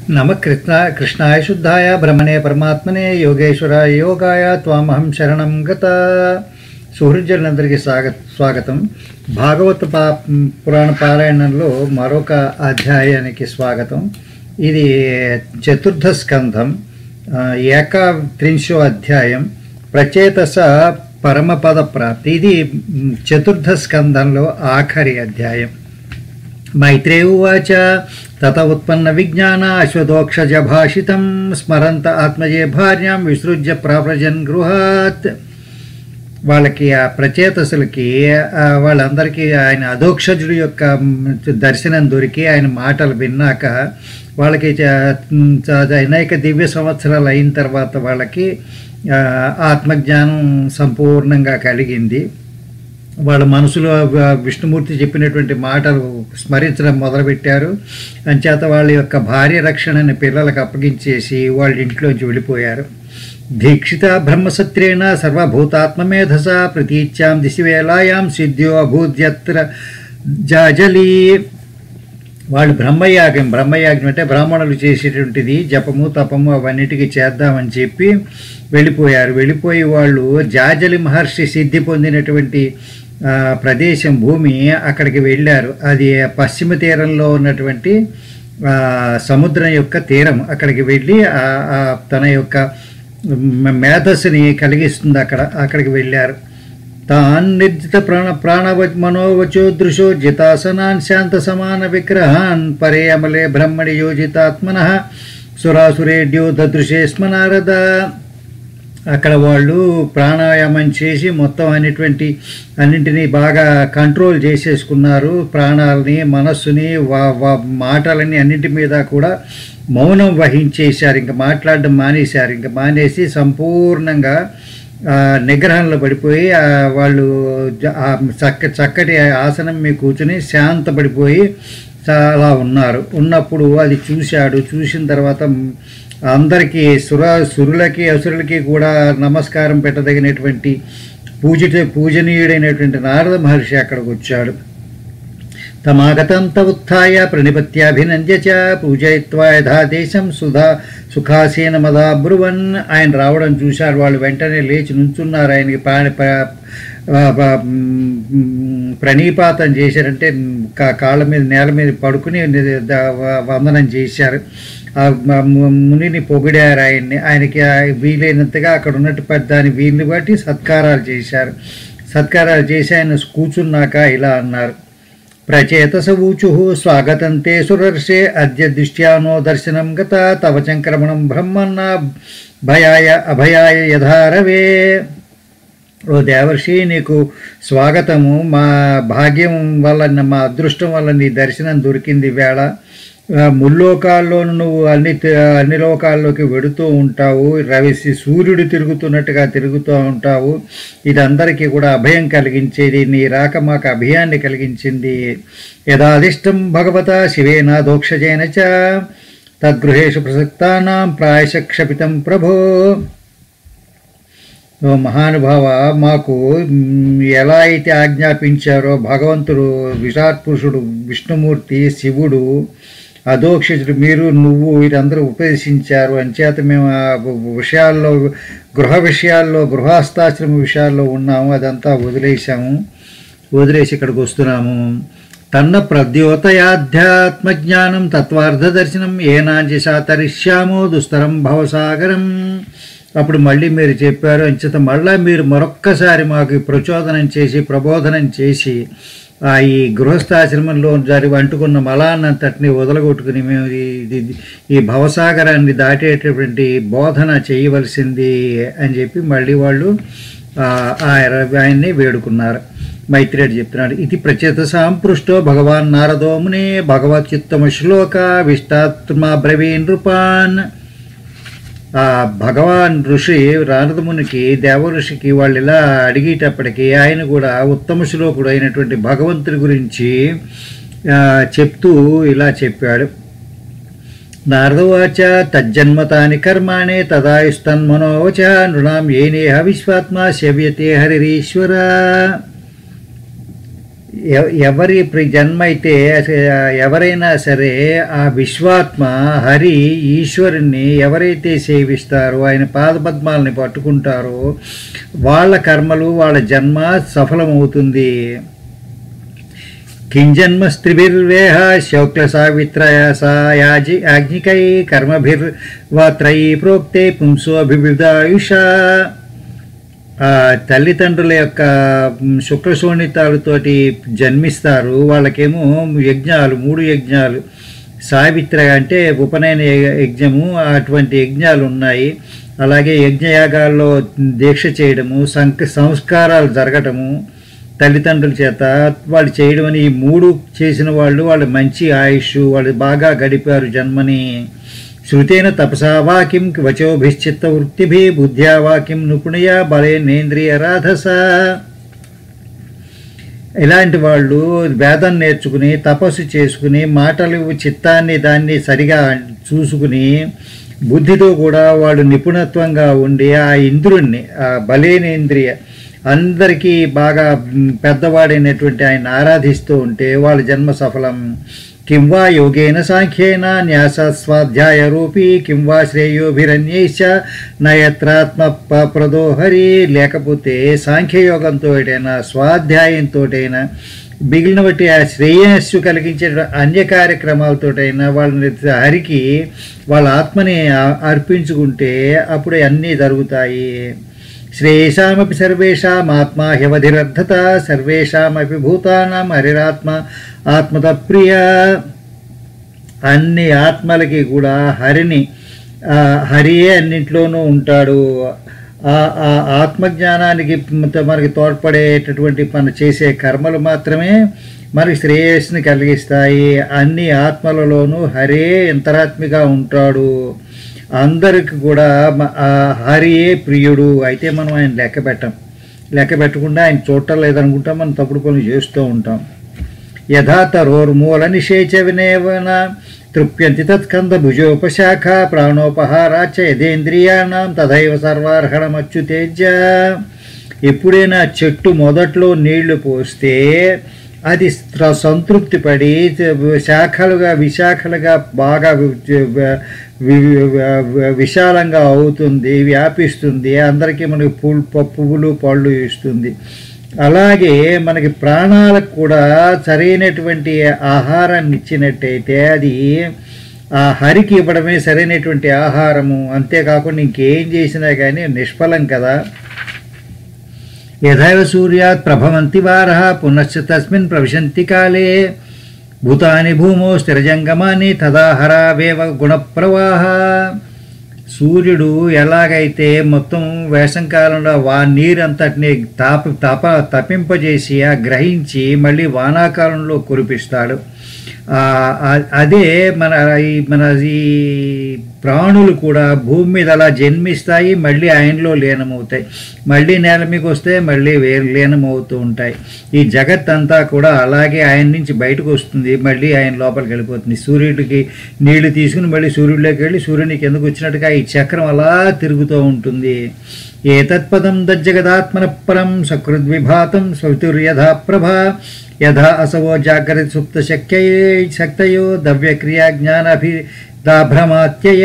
నమ కృష్ణ కృష్ణాయ శుద్ధాయ బ్రహ్మణే పరమాత్మనే యోగేశ్వరాయ యోగాయ త్వామహం శరణం గత సుహృజనులందరికీ స్వాగ స్వాగతం భాగవత పా పురాణ పారాయణంలో మరొక అధ్యాయానికి స్వాగతం ఇది చతుర్థ స్కంధం ఆ, ఏకత్రింశో అధ్యాయం ప్రచేతస పరమపద ప్రాప్తి ఇది మ్, చతుర్థ స్కంధంలో ఆఖరి అధ్యాయం మైత్రే ఉవాచ తత ఉత్పన్న విజ్ఞాన అశ్వదోక్షజ భాషితం స్మరంత ఆత్మజే భార్యాం విసృజ్య ప్రావ్రజన్ గృహాత్ వాళ్ళకి ఆ ప్రచేతసులకి ఆ, వాళ్ళందరికీ ఆయన అధోక్షజుడి యొక్క మ్, దర్శనం దొరికి ఆయన మాటలు విన్నాక వాళ్ళకి చ- చ- అనేక దివ్య సంవత్సరాలు అయిన తర్వాత వాళ్ళకి ఆ, ఆత్మజ్ఞానం సంపూర్ణంగా కలిగింది వాళ్ళ మనసులో వ- విష్ణుమూర్తి చెప్పినటువంటి మాటలు స్మరించడం మొదలుపెట్టారు అంచేత వాళ్ళ యొక్క భార్య రక్షణని పిల్లలకు అప్పగించేసి వాళ్ళ ఇంట్లోంచి వెళ్ళిపోయారు దీక్షిత బ్రహ్మసత్రేణ సర్వభూతాత్మమేధస ప్రతీచ్యాం దిశవేలాయాం సిద్ధ్యో అభూద్యత్ర జాజలి వాళ్ళు బ్రహ్మయాగం బ్రహ్మయాగం అంటే బ్రాహ్మణులు చేసేటువంటిది జపము తపము అవన్నిటికీ చేద్దామని చెప్పి వెళ్ళిపోయారు వెళ్ళిపోయి వాళ్ళు జాజలి మహర్షి సిద్ధి పొందినటువంటి ఆ, ప్రదేశం భూమి అక్కడికి వెళ్ళారు అది పశ్చిమ తీరంలో ఉన్నటువంటి ఆ, సముద్రం యొక్క తీరం అక్కడికి వెళ్ళి ఆ- ఆ తన యొక్క మ- మేధస్సుని కలిగిస్తుంది అక్కడ అక్కడికి వెళ్ళారు తాన్ నిర్జిత ప్రాణ ప్రాణవ మనోవచో దృశో జితాసనాన్ శాంత సమాన విగ్రహాన్ పరే అమలే బ్రహ్మణి యోజితాత్మన సురాసురేడ్యో దదృశే స్మనారద అక్కడ వాళ్ళు ప్రాణాయామం చేసి మొత్తం అనేటువంటి అన్నింటినీ బాగా కంట్రోల్ చేసేసుకున్నారు ప్రాణాలని మనస్సుని వా వా మాటలని అన్నింటి మీద కూడా మౌనం వహించేశారు ఇంకా మాట్లాడడం మానేశారు ఇంకా మానేసి సంపూర్ణంగా ఆ, నిగ్రహంలో పడిపోయి ఆ, వాళ్ళు జ- ఆ చక్క చక్కటి ఆసనం మీద కూర్చుని శాంతపడిపోయి చాలా ఉన్నారు ఉన్నప్పుడు అది చూశాడు చూసిన తర్వాత అందరికీ సుర సురులకి అసురులకి కూడా నమస్కారం పెట్టదగినటువంటి పూజిత పూజనీయుడైనటువంటి నారద మహర్షి అక్కడికి వచ్చాడు తమాగతం త ఉత్థాయ ప్రణిపత్యాభినంద్య చ పూజయిత్వా యథాదేశం సుధా సుఖాసీన మదా బ్రువన్ ఆయన రావడం చూశారు వాళ్ళు వెంటనే లేచి నుంచున్నారు ఆయనకి ప్రాణ ప్ర- ఆ, ప- మ్, ప్రణీపాతం చేశారంటే కా- కాళ్ళ మీద నేల మీద పడుకుని ని- ద- వ- వందనం చేశారు ఆ మ- ము- మునిని పొగిడారు ఆయన్ని ఆయనకి ఆ వీలైనంతగా అక్కడ ఉన్నట్టు దాని వీలు బట్టి సత్కారాలు చేశారు సత్కారాలు చేసి ఆయన కూర్చున్నాక ఇలా అన్నారు ప్రచేతస ఊచు స్వాగతం తే సురర్షే అద్య దృష్ట్యానో దర్శనం గత తవ చంక్రమణం బ్రహ్మన్న భయాయ అభయాయ యథారవే ఓ దేవర్షి నీకు స్వాగతము మా భాగ్యం వల్ల మా అదృష్టం వల్ల నీ దర్శనం దొరికింది వేళ ఆ, ముల్లోకాల్లో నువ్వు అన్ని తి- అన్ని లోకాల్లోకి వెడుతూ ఉంటావు రవిసి సూర్యుడు తిరుగుతున్నట్టుగా తిరుగుతూ ఉంటావు ఇది అందరికీ కూడా అభయం కలిగించేది నీ రాక మాకు అభయాన్ని కలిగించింది యథాదిష్టం భగవత శివేనా దోక్షజేన చ తద్గృహేషు ప్రసక్తానాం ప్రాయశ క్షపితం ప్రభో ఓ మహానుభావ మాకు మ్, ఎలా అయితే ఆజ్ఞాపించారో భగవంతుడు విరాట్ పురుషుడు విష్ణుమూర్తి శివుడు అధోక్షితుడు మీరు నువ్వు వీరందరూ ఉపదేశించారు అంచేత మేము ఆ వ- విషయాల్లో గృహ విషయాల్లో గృహస్థాశ్రమ విషయాల్లో ఉన్నాము అదంతా వదిలేశాము వదిలేసి ఇక్కడికి వస్తున్నాము తన్న ప్రద్యోతయాధ్యాత్మ జ్ఞానం తత్వార్థ దర్శనం ఏనాంచి సాతరిష్యామో దుస్తరం భవసాగరం అప్పుడు మళ్ళీ మీరు చెప్పారు అంచేత మళ్ళా మీరు మరొక్కసారి మాకు ఈ ప్రచోదనం చేసి ప్రబోధనం చేసి ఆ ఈ గృహస్థాశ్రమంలో జరి అంటుకున్న మలాన్నంతటిని వదలగొట్టుకుని మేము ఈ- ఇది- ఈ భవసాగరాన్ని దాటేటటువంటి బోధన చేయవలసింది అని చెప్పి మళ్ళీ వాళ్ళు ఆ, ఆయన ఆయన్ని వేడుకున్నారు మైత్రేయుడు చెప్తున్నాడు ఇది ప్రచేత సాంపృష్టో భగవాన్ నారదో మునే భగవత్యుత్తమ శ్లోక విష్టాత్మా బ్రవీన్ నృపాన్ ఆ భగవాన్ ఋషి నారదమునికి దేవ ఋషికి వాళ్ళు ఇలా అడిగేటప్పటికి ఆయన కూడా ఉత్తమ శ్లోకుడు అయినటువంటి భగవంతుడి గురించి ఆ, చెప్తూ ఇలా చెప్పాడు నారదవాచ తజ్జన్మతాని కర్మాణి తదాయుస్తన్మనోవచ నృణాం ఏనేహ విశ్వాత్మా శవ్యతే హరిరీశ్వర ఎవ- ఎవరి ప్రి- జన్మ అయితే అస- ఎవరైనా సరే ఆ విశ్వాత్మ హరి ఈశ్వరుణ్ణి ఎవరైతే సేవిస్తారో ఆయన పాదపద్మాలని పట్టుకుంటారో వాళ్ళ కర్మలు వాళ్ళ జన్మ సఫలమవుతుంది కింజన్మస్త్రిభిర్వేహ శౌక్ల సావిత్రయసా యాజి యాజ్ఞికై కర్మభిర్వాత్రయీ ప్రోక్తే పుంసోభివిధాయుష ఆ తల్లిదండ్రుల యొక్క మ్, శుక్ల శోణితాలతోటి జన్మిస్తారు వాళ్ళకేమో యజ్ఞాలు మూడు యజ్ఞాలు సావిత్ర అంటే ఉపనయన య- యజ్ఞము అటువంటి యజ్ఞాలు ఉన్నాయి అలాగే యజ్ఞయాగాల్లో దీక్ష చేయడము సంక సంస్కారాలు జరగటము తల్లిదండ్రుల చేత వాళ్ళు చేయడం అని ఈ మూడు చేసిన వాళ్ళు వాళ్ళు మంచి ఆయుష్ వాళ్ళు బాగా గడిపారు జన్మని శృతేన తపసా వాకిం వచోభిశ్చిత్త వృత్తిభి బుద్ధ్యా వాకిం నిపుణయ బలేనేంద్రియ రాధస ఇలాంటి వాళ్ళు వేదం నేర్చుకుని తపస్సు చేసుకుని మాటలు చిత్తాన్ని దాన్ని సరిగా చూసుకుని బుద్ధితో కూడా వాళ్ళు నిపుణత్వంగా ఉండి ఆ ఇంద్రుణ్ణి ఆ బలేనేంద్రియ అందరికీ బాగా మ్, పెద్దవాడైనటువంటి ఆయన ఆరాధిస్తూ ఉంటే వాళ్ళ జన్మ సఫలం కిం వా యోగేన సాంఖ్యేన న్యాస స్వాధ్యాయ రూపీ కిం వా శ్రేయోభిరన్యైశ్చ నయత్రాత్మ ప- ప్రదోహరి లేకపోతే సాంఖ్యయోగంతో అయినా స్వాధ్యాయంతోటైనా మిగిలిన బట్టి ఆ శ్రేయస్సు కలిగించే అన్య కార్యక్రమాలతోటైనా వాళ్ళని హరికి వాళ్ళ ఆత్మని ఆ- అర్పించుకుంటే అప్పుడు అన్నీ జరుగుతాయి శ్రేయసామపి సర్వేషామాత్మా హ్యవధిరర్థత సర్వేషామపి భూతానాం హరిరాత్మ ఆత్మత ప్రియ అన్ని ఆత్మలకి కూడా హరిని ఆ, హరియే అన్నింట్లోనూ ఉంటాడు ఆ ఆ ఆత్మజ్ఞానానికి మ- మనకి తోడ్పడేటటువంటి మన చేసే కర్మలు మాత్రమే మనకి శ్రేయస్సుని కలిగిస్తాయి అన్ని ఆత్మలలోనూ హరే అంతరాత్మిగా ఉంటాడు అందరికి కూడా మ- ఆ హరియే ప్రియుడు అయితే మనం ఆయన లెక్క పెట్టం లెక్క పెట్టకుండా ఆయన చూడటం లేదనుకుంటాం మనం తప్పుడు పనులు చేస్తూ ఉంటాం యథా తరోర్మూల నిషేచ వినేవన తృప్యంతి తత్కంద భుజోపశాఖ ప్రాణోపహారాచ యథేంద్రియాణం తథైవ సర్వార్హణమచ్యుతేజ ఎప్పుడైనా చెట్టు మొదట్లో నీళ్లు పోస్తే అది స్త్ర- సంతృప్తి పడి శాఖలుగా విశాఖలుగా బాగా వి- వి- వి- విశాలంగా అవుతుంది వ్యాపిస్తుంది అందరికీ మనకి పూలు పువ్వులు పళ్ళు ఇస్తుంది అలాగే మనకి ప్రాణాలకు కూడా సరైనటువంటి ఆహారాన్ని ఇచ్చినట్టయితే అది ఆ హరికి ఇవ్వడమే సరైనటువంటి ఆహారము అంతేకాకుండా ఇంకేం చేసినా కానీ నిష్ఫలం కదా యథైవ సూర్యాత్ ప్రభవంతి వారः పునశ్చ తస్మిన్ ప్రవిశంతి కాలే భూతాని భూమో స్థిరజంగమాని తదాహరావేవ గుణప్రవాహ సూర్యుడు ఎలాగైతే మొత్తం వేసంకాలంలో వా నీరంతటిని తాప తప తపింపజేసి ఆ గ్రహించి మళ్ళీ వానాకాలంలో కురిపిస్తాడు ఆ, ఆ- అదే మన ఈ మన ఈ ప్రాణులు కూడా భూమి మీద అలా జన్మిస్తాయి మళ్ళీ ఆయనలో లీనమవుతాయి మళ్ళీ నేల మీకు వస్తే మళ్ళీ వేరు లీనమవుతూ ఉంటాయి ఈ జగత్ అంతా కూడా అలాగే ఆయన నుంచి బయటకు వస్తుంది మళ్ళీ ఆయన లోపలికి వెళ్ళిపోతుంది సూర్యుడికి నీళ్లు తీసుకుని మళ్ళీ సూర్యుడిలోకి వెళ్ళి సూర్యునికి ఎందుకు వచ్చినట్టుగా ఈ చక్రం అలా తిరుగుతూ ఉంటుంది ఏ తత్పదం దజ్జగదాత్మన పరం సకృద్విభాతం స్వతుర్యథా ప్రభ యథా అసవో జాగ్రత్త సుప్త శక్యై శక్తయో దవ్యక్రియా జ్ఞానాభిదాభ్రమాత్యయ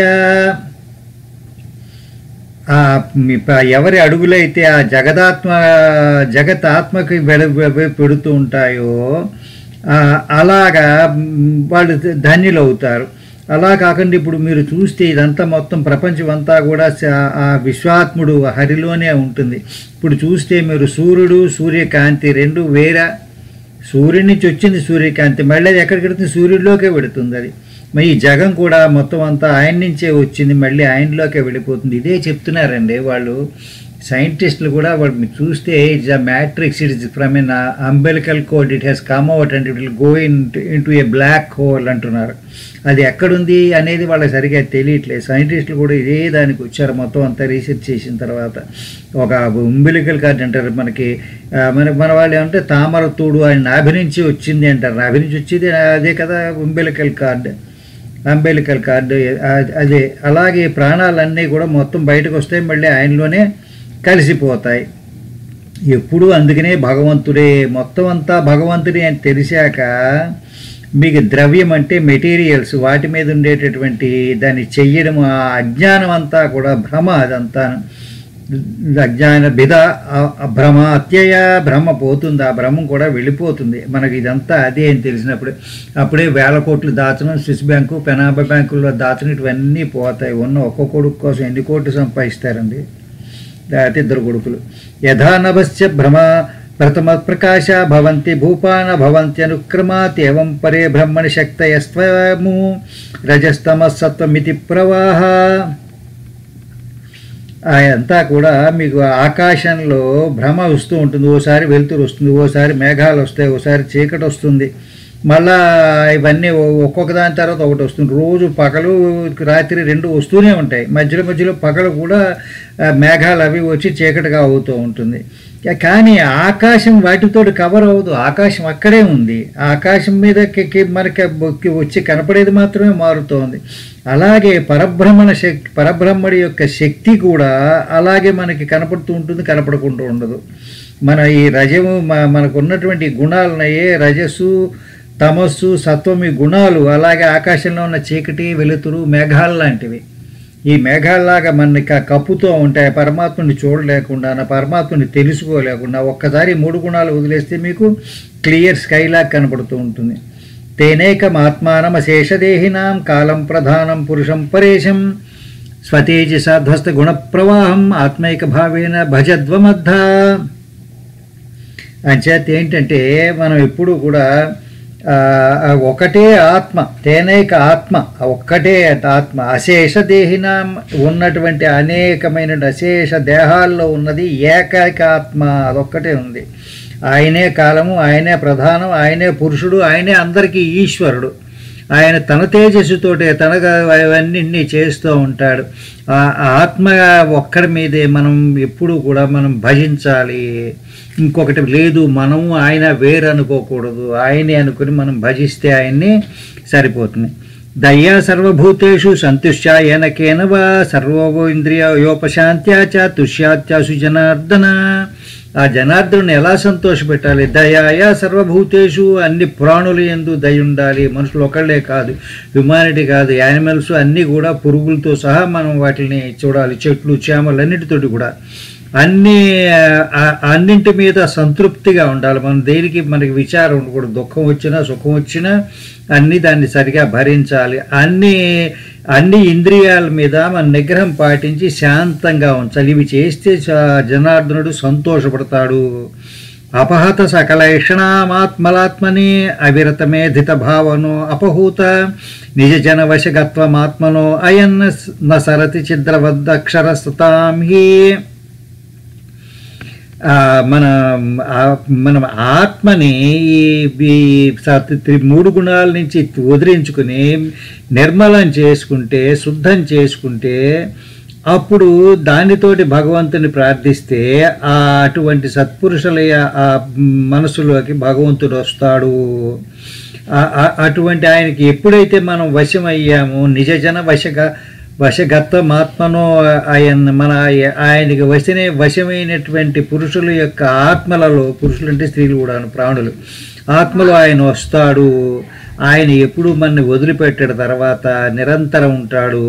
ఆ మీ ప- ఎవరి అడుగులైతే ఆ జగదాత్మ జగత్ ఆత్మకి వెడ వె- పెడుతూ ఉంటాయో ఆ, అలాగా మ్, వాళ్ళు ధన్యులు అవుతారు అలా కాకుండా ఇప్పుడు మీరు చూస్తే ఇదంతా మొత్తం ప్రపంచం అంతా కూడా స- ఆ విశ్వాత్ముడు హరిలోనే ఉంటుంది ఇప్పుడు చూస్తే మీరు సూర్యుడు సూర్యకాంతి రెండు వేరే సూర్యుడి నుంచి వచ్చింది సూర్యకాంతి మళ్ళీ అది ఎక్కడికి వెళుతుంది సూర్యుడిలోకే వెళుతుంది అది మరి ఈ జగం కూడా మొత్తం అంతా ఆయన నుంచే వచ్చింది మళ్ళీ ఆయనలోకే వెళ్ళిపోతుంది ఇదే చెప్తున్నారండి వాళ్ళు సైంటిస్టులు కూడా వాళ్ళు మీరు చూస్తే it's a matrix it is from an umbilical cord it has come out and it will go in into a black hole అంటున్నారు అది ఎక్కడుంది అనేది వాళ్ళకి సరిగా తెలియట్లేదు సైంటిస్టులు కూడా ఇదే దానికి వచ్చారు మొత్తం అంతా రీసెర్చ్ చేసిన తర్వాత ఒక అంబిలికల్ కార్డ్ అంటారు మనకి ఆ, మన మన వాళ్ళు ఏమంటే తామర తూడు ఆయన నాభి నుంచి వచ్చింది అంటారు నాభి నుంచి వచ్చేది అదే కదా అంబిలికల్ కార్డ్ అంబెలికల్ కార్డు ఆ- అదే అలాగే ప్రాణాలన్నీ కూడా మొత్తం బయటకు వస్తాయి మళ్ళీ ఆయనలోనే కలిసిపోతాయి ఎప్పుడు అందుకనే భగవంతుడే మొత్తం అంతా భగవంతుడే అని తెలిసాక మీకు ద్రవ్యం అంటే మెటీరియల్స్ వాటి మీద ఉండేటటువంటి దాన్ని చెయ్యడం ఆ అజ్ఞానం అంతా కూడా భ్రమ అదంతా అజ్ఞాన బిద ఆ- ఆ భ్రమ అత్యయ భ్రమ పోతుంది ఆ భ్రమం కూడా వెళ్ళిపోతుంది మనకి ఇదంతా అదే అని తెలిసినప్పుడు అప్పుడే వేల కోట్లు దాచడం స్విస్ బ్యాంకు పెనాబా బ్యాంకుల్లో దాచడం ఇవన్నీ పోతాయి ఉన్న ఒక్క కొడుకు కోసం ఎన్ని కోట్లు సంపాదిస్తారండి లేకపోతే ఇద్దరు కొడుకులు యథా నభస్య భ్రమ ప్రథమ ప్రకాశ భవంతి భూపాన భవంతి అనుక్రమాత్ ఏవం పరే బ్రహ్మణి శక్తయస్వము రజస్తమసత్వమితి ప్రవాహ అదంతా కూడా మీకు ఆకాశంలో భ్రమ వస్తూ ఉంటుంది ఓసారి వెలుతురు వస్తుంది ఓసారి మేఘాలు వస్తాయి ఓసారి చీకటి వస్తుంది మళ్ళా ఇవన్నీ ఒ- ఒక్కొక్క దాని తర్వాత ఒకటి వస్తుంది రోజు పగలు రాత్రి రెండు వస్తూనే ఉంటాయి మధ్యలో మధ్యలో పగలు కూడా ఆ, మేఘాలు అవి వచ్చి చీకటిగా అవుతూ ఉంటుంది కా- కానీ ఆకాశం వాటితోటి కవర్ అవ్వదు ఆకాశం అక్కడే ఉంది ఆ ఆకాశం మీద కి- కి- మనకి బొక్కి వచ్చి కనపడేది మాత్రమే మారుతోంది అలాగే పరబ్రహ్మణ శక్తి పరబ్రహ్మడి యొక్క శక్తి కూడా అలాగే మనకి కనపడుతూ ఉంటుంది కనపడకుండా ఉండదు మన ఈ రజము మ- మనకు ఉన్నటువంటి గుణాలున్నాయే రజస్సు తమస్సు సత్వం ఈ గుణాలు అలాగే ఆకాశంలో ఉన్న చీకటి వెలుతురు మేఘాలు లాంటివి ఈ మేఘాల్లాగా మనని క- కప్పుతూ ఉంటాయి పరమాత్మని చూడలేకుండా నా పరమాత్మని తెలుసుకోలేకుండా ఒక్కసారి ఈ మూడు గుణాలు వదిలేస్తే మీకు క్లియర్ స్కైలాగా కనపడుతూ ఉంటుంది తేనేకం ఆత్మానం అశేషదేహినాం కాలం ప్రధానం పురుషం పరేశం స్వతేజస ధ్వస్త గుణ ప్రవాహం ఆత్మైక భావేన భజద్వమద్ధ అంచేత ఏంటంటే మనం ఎప్పుడు కూడా ఆ, ఆ ఒకటే ఆత్మ తేనైక ఆత్మ ఆ ఒక్కటే ఆత్మ అశేష దేహిన ఉన్నటువంటి అనేకమైన అశేష దేహాల్లో ఉన్నది ఏకైక ఆత్మ అదొక్కటే ఉంది ఆయనే కాలము ఆయనే ప్రధానం ఆయనే పురుషుడు ఆయనే అందరికీ ఈశ్వరుడు ఆయన తన తేజస్సుతోటే తనగా అవన్నీ చేస్తూ ఉంటాడు ఆ ఆ ఆత్మ ఒక్కడి మీదే మనం ఎప్పుడు కూడా మనం భజించాలి ఇంకొకటి లేదు మనము ఆయన వేరు అనుకోకూడదు ఆయనే అనుకుని మనం భజిస్తే ఆయన్ని సరిపోతుంది దయ్యా సర్వభూతేషు సంతుష్టాయన కేనవా సర్వో ఇంద్రియ యోపశాంత్యా చ తుష్యాత్యాసు జనార్దన ఆ జనార్దను ఎలా సంతోషపెట్టాలి దయాయ సర్వభూతేషు అన్ని ప్రాణులు ఎందు దయ ఉండాలి మనుషులు ఒకళ్ళే కాదు హ్యుమానిటీ కాదు యానిమల్స్ అన్నీ కూడా పురుగులతో సహా మనం వాటిని చూడాలి చెట్లు చేమలు అన్నిటితోటి కూడా అన్ని ఆ, అన్నింటి మీద సంతృప్తిగా ఉండాలి మనం దేనికి మనకి విచారం ఉండకూడదు దుఃఖం వచ్చినా సుఖం వచ్చినా అన్ని దాన్ని సరిగా భరించాలి అన్ని అన్ని ఇంద్రియాల మీద మన నిగ్రహం పాటించి శాంతంగా ఉంచాలి ఇవి చేస్తే చ- జనార్దనుడు సంతోషపడతాడు అపహత సకలైషణామాత్మలాత్మని అవిరతమేధిత భావనో అపహూత నిజ జన వశగత్వమాత్మనో అయన్ న సరతి చిద్రవద్దక్షరస్తాం హి ఆ, మన ఆ, మనం ఆత్మని ఈ- ఈ సత్- త్రి- మూడు గుణాల నుంచి వదిలించుకుని నిర్మలం చేసుకుంటే శుద్ధం చేసుకుంటే అప్పుడు దానితోటి భగవంతుని ప్రార్థిస్తే ఆ అటువంటి సత్పురుషుల య- ఆ మనసులోకి భగవంతుడు వస్తాడు ఆ- ఆ- అటువంటి ఆయనకి ఎప్పుడైతే మనం వశమయ్యామో నిజజన వశగా వశగత్వమాత్మనో ఆయన మన ఆయనకి వశనే వశమైనటువంటి పురుషుల యొక్క ఆత్మలలో పురుషులు అంటే స్త్రీలు కూడా ప్రాణులు ఆత్మలో ఆయన వస్తాడు ఆయన ఎప్పుడు మనని వదిలిపెట్టాడు తర్వాత నిరంతరం ఉంటాడు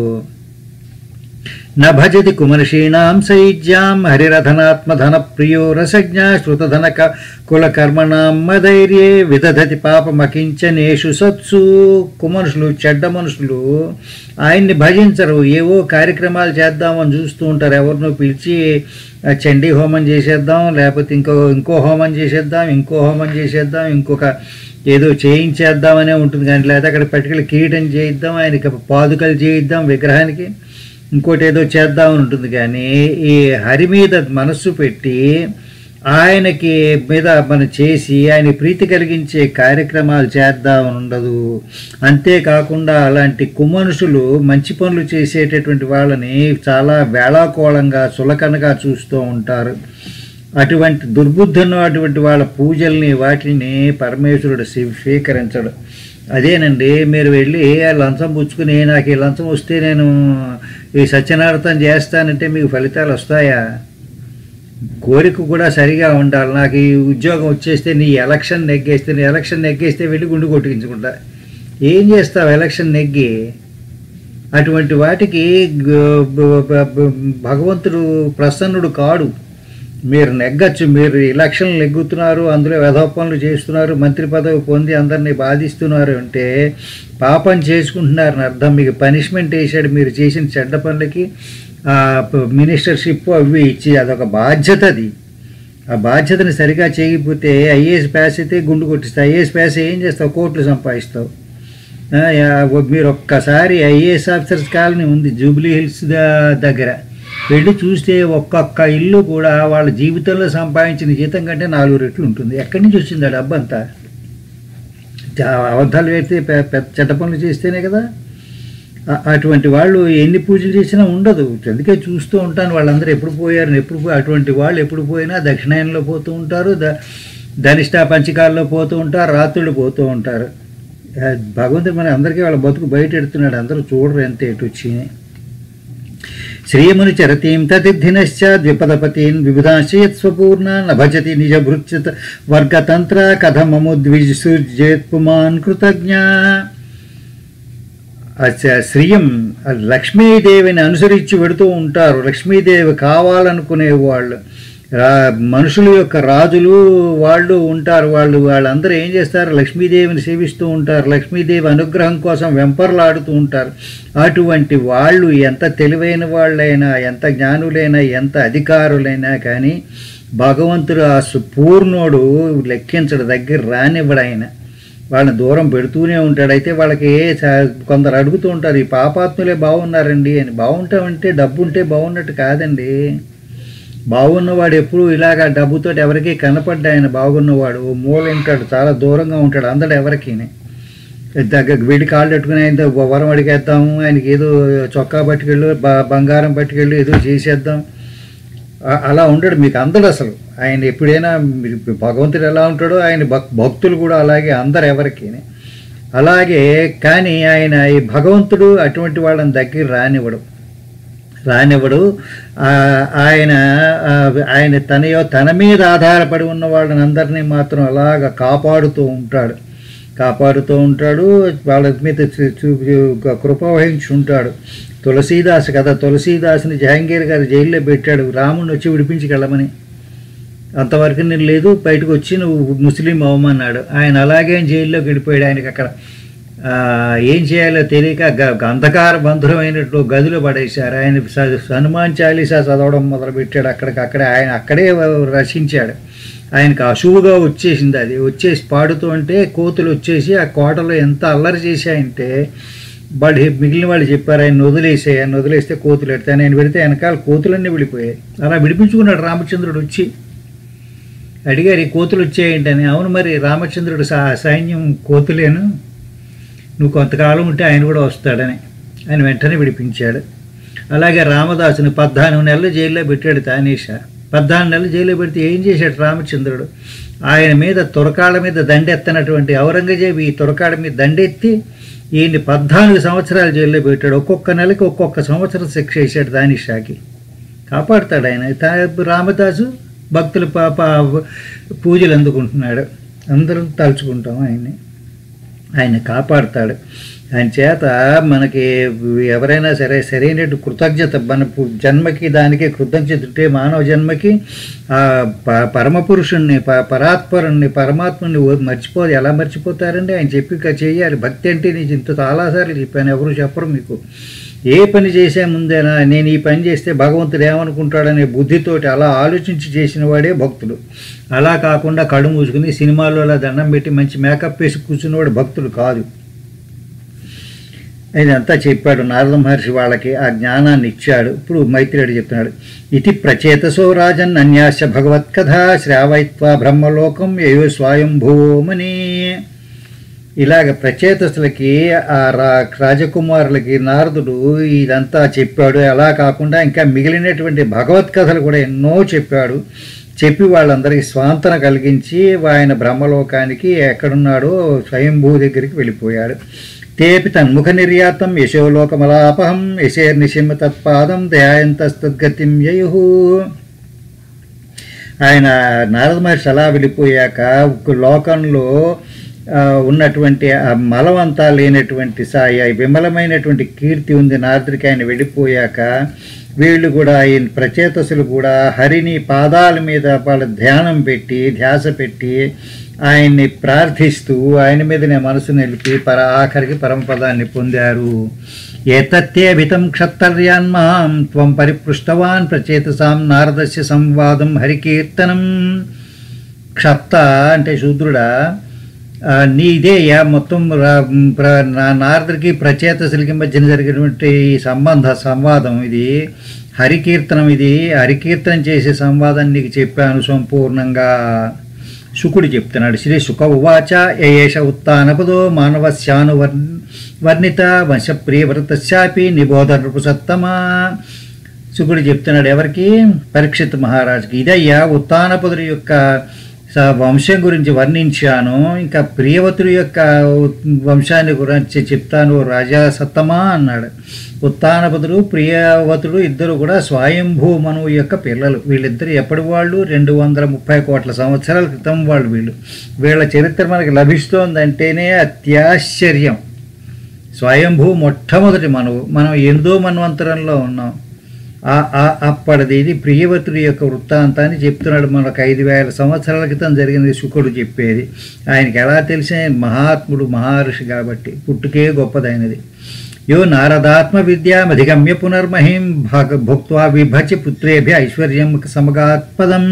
న భజతి కుమర్షీణాం సైజ్యాం హరిరధనాత్మధన ప్రియో రసజ్ఞ శృతధన క కులకర్మణాం మధైర్యే విదధతి పాపమకించనేషు సత్సు కుమనుషులు చెడ్డ మనుషులు ఆయన్ని భజించరు ఏవో కార్యక్రమాలు చేద్దామని చూస్తూ ఉంటారు ఎవరినో పిలిచి ఆ, చండీ హోమం చేసేద్దాం లేకపోతే ఇంకో ఇంకో హోమం చేసేద్దాం ఇంకో హోమం చేసేద్దాం ఇంకొక ఏదో చేయించేద్దామనే ఉంటుంది కానీ లేదా అక్కడ పట్టుకెళ్ళి కిరీటం చేయిద్దాం ఆయనకి పాదుకలు చేయిద్దాం విగ్రహానికి ఇంకోటి ఏదో చేద్దామని ఉంటుంది కానీ ఈ హరి మీద మనస్సు పెట్టి ఆయనకి మీద మనం చేసి ఆయన ప్రీతి కలిగించే కార్యక్రమాలు చేద్దామని ఉండదు అంతేకాకుండా అలాంటి కుమనుషులు మంచి పనులు చేసేటటువంటి వాళ్ళని చాలా వేళాకోళంగా చులకనగా చూస్తూ ఉంటారు అటువంటి దుర్బుద్ధున్న అటువంటి వాళ్ళ పూజల్ని వాటిని పరమేశ్వరుడు స్వీ- స్వీకరించడు అదేనండి మీరు వెళ్ళి ఆ లంచం పుచ్చుకుని నాకు ఈ లంచం వస్తే నేను ఈ సత్యనారాయణ చేస్తానంటే మీకు ఫలితాలు వస్తాయా కోరిక కూడా సరిగా ఉండాలి నాకు ఈ ఉద్యోగం వచ్చేస్తే నీ ఎలక్షన్ నెగ్గేస్తే నీ ఎలక్షన్ నెగ్గేస్తే వెళ్ళి గుండు కొట్టించుకుంటా ఏం చేస్తావు ఎలక్షన్ నెగ్గి అటువంటి వాటికి గ- బ- బ- బ- భగవంతుడు ప్రసన్నుడు కాడు మీరు నెగ్గచ్చు మీరు ఎలక్షన్లు నెగ్గుతున్నారు అందులో వెధోపనలు చేస్తున్నారు మంత్రి పదవి పొంది అందరినీ బాధిస్తున్నారు అంటే పాపం చేసుకుంటున్నారని అర్థం మీకు పనిష్మెంట్ వేసాడు మీరు చేసిన చెడ్డ పనులకి ఆ ప- మినిస్టర్షిప్ అవి ఇచ్చి అదొక బాధ్యత అది ఆ బాధ్యతని సరిగా చేయకపోతే ఐఏఎస్ పాస్ అయితే గుండు కొట్టిస్తావు ఐఏఎస్ పాస్ ఏం చేస్తావు కోట్లు సంపాదిస్తావు ఆ, యా- మీరు ఒక్కసారి ఐఏఎస్ ఆఫీసర్స్ కాలనీ ఉంది జూబ్లీ హిల్స్ ద- దగ్గర వెళ్ళి చూస్తే ఒక్కొక్క ఇల్లు కూడా వాళ్ళ జీవితంలో సంపాదించిన జీతం కంటే నాలుగు రెట్లు ఉంటుంది ఎక్కడి నుంచి వచ్చింది ఆ డబ్బంతా చా- అబద్ధాలు వేస్తే పె- పెద్ద చెడ్డ పనులు చేస్తేనే కదా అ- అటువంటి వాళ్ళు ఎన్ని పూజలు చేసినా ఉండదు అందుకే చూస్తూ ఉంటాను వాళ్ళందరూ ఎప్పుడు పోయారు ఎప్పుడు పోయి అటువంటి వాళ్ళు ఎప్పుడు పోయినా దక్షిణాయనంలో పోతూ ఉంటారు ద ధనిష్ట పంచకాల్లో పోతూ ఉంటారు రాత్రులు పోతూ ఉంటారు ఆ, భగవంతుడు మన అందరికీ వాళ్ళ బతుకు బయట ఎడుతున్నాడు అందరూ చూడరు ఎంత ఎటు వచ్చి శ్రీయముని చరతీం తదిధినశ్చ ద్విపదపతీన్ విబుధాశ్చయత్ స్వపూర్ణ నభజతి నిజ భృత్యత వర్గతంత్ర కథమముద్విజుర్జేత్ పుమాన్ కృతజ్ఞ అచ్చ- శ్రీయం లక్ష్మీదేవిని అనుసరించి వెడుతూ ఉంటారు లక్ష్మీదేవి కావాలనుకునే వాళ్ళు రా- మనుషుల యొక్క రాజులు వాళ్ళు ఉంటారు వాళ్ళు వాళ్ళందరూ ఏం చేస్తారు లక్ష్మీదేవిని సేవిస్తూ ఉంటారు లక్ష్మీదేవి అనుగ్రహం కోసం వెంపర్లాడుతూ ఉంటారు అటువంటి వాళ్ళు ఎంత తెలివైన వాళ్ళైనా ఎంత జ్ఞానులైనా ఎంత అధికారులైనా కానీ భగవంతుడు ఆ సు- పూర్ణుడు లెక్కించడు దగ్గర రానివ్వడు ఆయన వాళ్ళని దూరం పెడుతూనే ఉంటాడు అయితే వాళ్ళకి చ- కొందరు అడుగుతూ ఉంటారు ఈ పాపాత్ములే బాగున్నారండి అని బాగుంటామంటే డబ్బు ఉంటే బాగున్నట్టు కాదండి బాగున్నవాడు ఎప్పుడు ఇలాగ డబ్బుతో ఎవరికీ కనపడ్డా ఆయన బాగున్నవాడు ఓ మూల ఉంటాడు చాలా దూరంగా ఉంటాడు అందడు ఎవరికి దగ్గర వీడి కాళ్ళు పెట్టుకుని ఆయన వరం అడిగేద్దాము ఆయనకి ఏదో చొక్కా పట్టుకెళ్ళు బ- బంగారం పట్టుకెళ్ళు ఏదో చేసేద్దాం ఆ- అలా ఉండడు మీకు అందడు అసలు ఆయన ఎప్పుడైనా మీరు భగవంతుడు ఎలా ఉంటాడో ఆయన భక్ భక్తులు కూడా అలాగే అందరు ఎవరికి అలాగే కానీ ఆయన ఈ భగవంతుడు అటువంటి వాళ్ళని దగ్గర రానివ్వడు రానివ్వడు ఆ, ఆయన ఆ, ఆయన తనయో తన మీద ఆధారపడి ఉన్న వాళ్ళని అందరినీ మాత్రం అలాగ కాపాడుతూ ఉంటాడు కాపాడుతూ ఉంటాడు వాళ్ళ మీద చూ- చూ- కృప వహించి ఉంటాడు తులసీదాస్ కదా తులసీదాస్ని జహాంగీర్ గారు జైల్లో పెట్టాడు రాముడిని వచ్చి విడిపించుకెళ్ళమని అంతవరకు నేను లేదు బయటకు వచ్చి నువ్వు ముస్లిం అవ్వమన్నాడు ఆయన అలాగే జైల్లోకి వెళ్ళిపోయాడు ఆయనకి అక్కడ ఆ, ఏం చేయాలో తెలియక గ- అంధకార బంధురమైనట్లు గదిలో పడేశారు ఆయన స- హనుమాన్ చాలీసా చదవడం మొదలుపెట్టాడు అక్కడికి అక్కడే ఆయన అక్కడే రచించాడు ఆయనకు అశువుగా వచ్చేసింది అది వచ్చేసి పాడుతూ ఉంటే కోతులు వచ్చేసి ఆ కోటలో ఎంత అల్లరి చేశాయంటే వాడు మిగిలిన వాళ్ళు చెప్పారు ఆయన వదిలేసే ఆయన వదిలేస్తే కోతులు ఎడతాయి ఆయన పెడితే వెనకాల కోతులన్నీ వెళ్ళిపోయాయి అలా విడిపించుకున్నాడు రామచంద్రుడు వచ్చి అడిగారు ఈ కోతులు వచ్చాయేంటని అవును మరి రామచంద్రుడు సా సైన్యం కోతులేను నువ్వు కొంతకాలం ఉంటే ఆయన కూడా వస్తాడని ఆయన వెంటనే విడిపించాడు అలాగే రామదాసుని పద్నాలుగు నెలలు జైల్లో పెట్టాడు తానీష పద్నాలుగు నెలలు జైల్లో పెడితే ఏం చేశాడు రామచంద్రుడు ఆయన మీద తురకాళ్ళ మీద దండెత్తనటువంటి ఔరంగజేబు ఈ తురకాళ్ళ మీద దండెత్తి ఈయన్ని పద్నాలుగు సంవత్సరాలు జైల్లో పెట్టాడు ఒక్కొక్క నెలకి ఒక్కొక్క సంవత్సరం శిక్ష వేశాడు దానిషాకి కాపాడుతాడు ఆయన తా- రామదాసు భక్తులు పాప పూజలు అందుకుంటున్నాడు అందరం తలుచుకుంటాం ఆయన్ని ఆయన కాపాడుతాడు ఆయన చేత మనకి ఎవరైనా సరే సరైనట్టు కృతజ్ఞత మన పు- జన్మకి దానికి కృతజ్ఞత ఉంటే మానవ జన్మకి ఆ ప- పరమపురుషుణ్ణి ప పరాత్పరుణ్ణి పరమాత్ముని ఓ- మర్చిపోదు ఎలా మర్చిపోతారండి ఆయన చెప్పి ఇక చేయాలి భక్తి అంటే నేను ఇంత చాలాసార్లు చెప్పాను ఎవరు చెప్పరు మీకు ఏ పని చేసే ముందేనా నేను ఈ పని చేస్తే భగవంతుడు ఏమనుకుంటాడనే బుద్ధితోటి అలా ఆలోచించి చేసిన వాడే భక్తుడు అలా కాకుండా కళ్ళు మూసుకుని సినిమాలో అలా దండం పెట్టి మంచి మేకప్ వేసి కూర్చున్నవాడు భక్తుడు కాదు ఇదంతా చెప్పాడు నారద మహర్షి వాళ్ళకి ఆ జ్ఞానాన్ని ఇచ్చాడు ఇప్పుడు మైత్రేయుడు చెప్తున్నాడు ఇది ప్రచేతసో రాజన్ అన్యాస భగవత్కథ శ్రావయిత్వ బ్రహ్మలోకం యయో స్వయంభూమని ఇలాగ ప్రచేతసులకి ఆ రా రాజకుమారులకి నారదుడు ఇదంతా చెప్పాడు అలా కాకుండా ఇంకా మిగిలినటువంటి భగవత్కథలు కూడా ఎన్నో చెప్పాడు చెప్పి వాళ్ళందరికీ స్వాంతన కలిగించి ఆయన బ్రహ్మలోకానికి ఎక్కడున్నాడో స్వయంభూ దగ్గరికి వెళ్ళిపోయాడు తేపి తన్ముఖ నిర్యాతం యశోలోకమలాపహం యశేర్నిశిమ తత్పాదం దయాయంతస్తద్గతిం యయు ఆయన నారద మహర్షి అలా వెళ్ళిపోయాక ఒక లోకంలో ఆ, ఉన్నటువంటి ఆ మలమంతా లేనటువంటి సాయి ఆ విమలమైనటువంటి కీర్తి ఉంది నారదుడికి ఆయన వెళ్ళిపోయాక వీళ్ళు కూడా ఆయన ప్రచేతసులు కూడా హరిని పాదాల మీద వాళ్ళ ధ్యానం పెట్టి ధ్యాస పెట్టి ఆయన్ని ప్రార్థిస్తూ ఆయన మీదనే మనసు నిలిపి పర ఆఖరికి పరమపదాన్ని పొందారు ఏతత్యేభితం క్షత్తర్యాన్మాం త్వం పరిపృష్టవాన్ ప్రచేతసాం నారదస్య సంవాదం హరికీర్తనం క్షప్త అంటే శూద్రుడా ఆ, నీదేయా మొత్తం రా- ప్ర- నా నారదుడికి ప్రచేతసులకి మధ్యన జరిగినటువంటి ఈ సంబంధ సంవాదం ఇది హరికీర్తనం ఇది హరికీర్తనం చేసే సంవాదం నీకు చెప్పాను సంపూర్ణంగా శుకుడు చెప్తున్నాడు శ్రీ శుక ఉవాచ ఏష ఉత్నపదో మానవస్యాను వర్ వర్ణిత వంశప్రియవ్రతశాపి నిబోధ నృపుసత్తమా శుకుడు చెప్తున్నాడు ఎవరికి పరీక్షిత్ మహారాజుకి ఇదయ్యా ఉత్తానపదుడి యొక్క స- వంశం గురించి వర్ణించాను ఇంకా ప్రియవతుడి యొక్క వంశాన్ని గురించి చెప్తాను రాజా సత్తమా అన్నాడు ఉత్తానపదుడు ప్రియవతుడు ఇద్దరు కూడా స్వయంభూ మనువు యొక్క పిల్లలు వీళ్ళిద్దరు ఎప్పటి వాళ్ళు రెండు వందల ముప్పై కోట్ల సంవత్సరాల క్రితం వాళ్ళు వీళ్ళు వీళ్ళ చరిత్ర మనకి లభిస్తోందంటేనే అత్యాశ్చర్యం స్వయంభూ మొట్టమొదటి మనవు మనం ఎందో మన్వంతరంలో ఉన్నాం ఆ- ఆ- అప్పటిది ఇది ప్రియవతుడి యొక్క వృత్తాంతాన్ని చెప్తున్నాడు మనకు ఐదు వేల సంవత్సరాల క్రితం జరిగినది శుకుడు చెప్పేది ఆయనకి ఎలా తెలిసిన మహాత్ముడు మహర్షి కాబట్టి పుట్టుకే గొప్పదైనది యో నారదాత్మ విద్యామధిగమ్య పునర్మహిం భాగ భుక్వా విభచి పుత్రేభ్య ఐశ్వర్యం సమగాత్పదం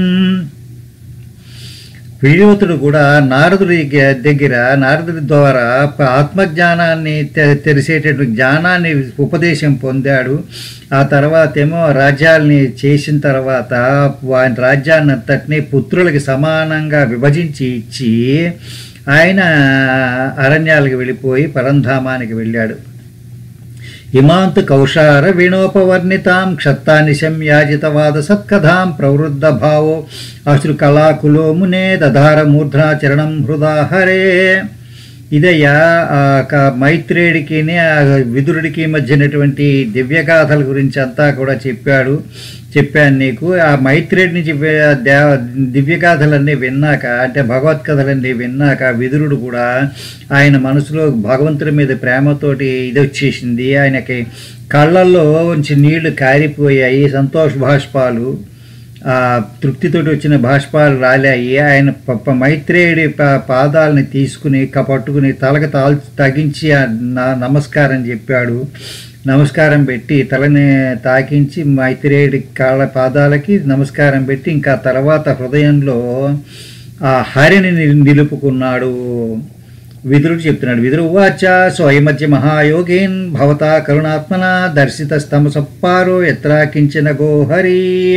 ప్రియవతుడు కూడా నారదుడి గ- దగ్గర నారదుడి ద్వారా ప- ఆత్మజ్ఞానాన్ని తె- తెలిసేటటువంటి జ్ఞానాన్ని ఉపదేశం పొందాడు ఆ తర్వాత ఏమో రాజ్యాల్ని చేసిన తర్వాత వారి రాజ్యాన్ని అంతటినీ పుత్రులకి సమానంగా విభజించి ఇచ్చి ఆయన అరణ్యాలకు వెళ్ళిపోయి పరంధామానికి వెళ్ళాడు ఇమాంతు కౌషార వీణోపవర్ణితాం క్షత్తానిశం యాజితవాద సత్కథాం ప్రవృద్ధ భావో అశ్రు కళాకులో మునే దధార మూర్ధనా చరణం హృదాహరే ఇదయ్యా ఆ క- మైత్రేయుడికి ఆ విదురుడికి మధ్యనటువంటి దివ్యగాథల గురించి అంతా కూడా చెప్పాడు చెప్పాను నీకు ఆ మైత్రేయుడి నుంచి వే- దేవ దివ్యగాథలన్నీ విన్నాక అంటే భగవత్కథలన్నీ విన్నాక విదురుడు కూడా ఆయన మనసులో భగవంతుడి మీద ప్రేమతోటి ఇది వచ్చేసింది ఆయనకి కళ్ళల్లో నుంచి నీళ్లు కారిపోయాయి సంతోష భాష్పాలు ఆ తృప్తితోటి వచ్చిన భాష్పాలు రాలాయి ఆయన ప- మైత్రేయుడి పా- పాదాలని తీసుకుని క- పట్టుకుని తలకు తాల్ తగించి ఆ నా- నమస్కారం చెప్పాడు నమస్కారం పెట్టి తలని తాకించి మైత్రేయుడి కాళ్ళ పాదాలకి నమస్కారం పెట్టి ఇంకా తర్వాత హృదయంలో ఆ హరిని నిల్- నిలుపుకున్నాడు విదురుడు చెప్తున్నాడు విదురు ఉవాచ స్వయమధ్య మహాయోగీన్ భవతా కరుణాత్మన దర్శిత స్తమసప్పారో ఎత్రా కించిన గోహరి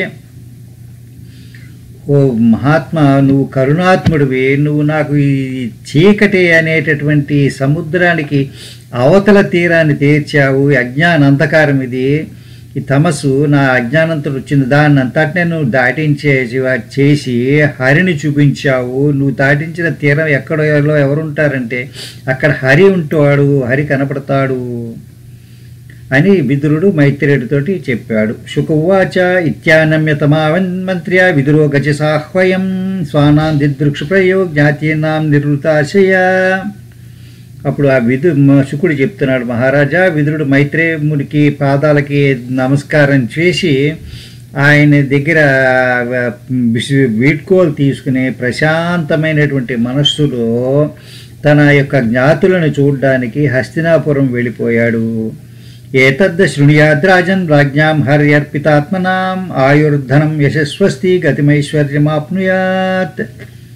ఓ మహాత్మా నువ్వు కరుణాత్ముడివి నువ్వు నాకు ఈ చీకటి అనేటటువంటి సముద్రానికి అవతల తీరాన్ని తీర్చావు ఈ అజ్ఞాన అంధకారం ఇది ఈ తమస్సు నా అజ్ఞానంతో వచ్చింది దాన్ని అంతటినే నువ్వు దాటించేసి చేసి హరిని చూపించావు నువ్వు దాటించిన తీరం ఎక్కడో ఎవరుంటారంటే అక్కడ హరి ఉంటాడు హరి కనపడతాడు అని విదురుడు మైత్రేయుడితోటి చెప్పాడు శుకవాచ ఇత్యానమ్యతమావన్మంత్ర్య విదురో గజ సాహ్వయం స్వానాం దిదృక్షు ప్రయో జ్ఞాతీనాం నిర్వృతాశయ అప్పుడు ఆ విదు మ- శుకుడు చెప్తున్నాడు మహారాజా విదురుడు మైత్రేయుడికి పాదాలకి నమస్కారం చేసి ఆయన దగ్గర వ- విస్- వీడ్కోలు తీసుకుని ప్రశాంతమైనటువంటి మనస్సులో తన యొక్క జ్ఞాతులను చూడ్డానికి హస్తినాపురం వెళ్ళిపోయాడు ఏతద్ద శృణుయాద్రాజన్ రాజ్ఞాం హర్యర్పితాత్మనాం ఆయుర్ధనం యశస్వస్తి గతిమైశ్వర్యమాప్నుయాత్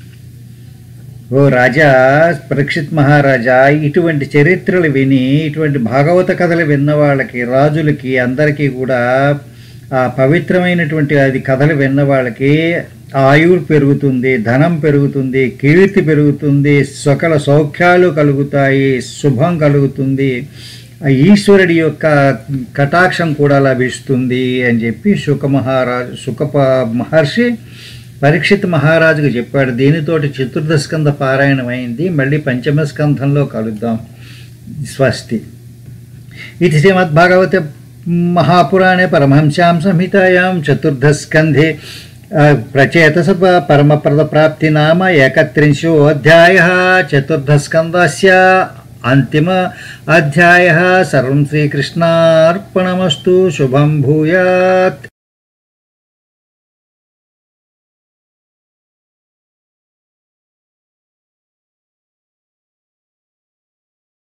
ఓ రాజా పరీక్షిత్ మహారాజా ఇటువంటి చరిత్రలు విని ఇటువంటి భాగవత కథలు విన్న వాళ్ళకి రాజులకి అందరికీ కూడా ఆ పవిత్రమైనటువంటి అది కథలు విన్న వాళ్ళకి ఆయువు పెరుగుతుంది ధనం పెరుగుతుంది కీర్తి పెరుగుతుంది సకల సౌఖ్యాలు కలుగుతాయి శుభం కలుగుతుంది ఆ ఈశ్వరుడి యొక్క కటాక్షం కూడా లభిస్తుంది అని చెప్పి శుక మహారాజు శుక మహర్షి పరీక్షిత్ మహారాజుకు చెప్పాడు దీనితోటి చతుర్థ స్కంద పారాయణమైంది మళ్ళీ పంచమ స్కంధంలో కలుద్దాం స్వస్తి ఇది శ్రీమద్భాగవతే మహాపురాణే పరమహంస్యాం సంహితాయాం చతుర్థస్కంధే ప్రచేతస పరమప్రదప్రాప్తి నామ ఏకత్రింశోऽధ్యాయ చతుర్థస్కందస్య అంతిమ అధ్యాయ సర్వం శ్రీకృష్ణార్పణమస్తు శుభం భూయాత్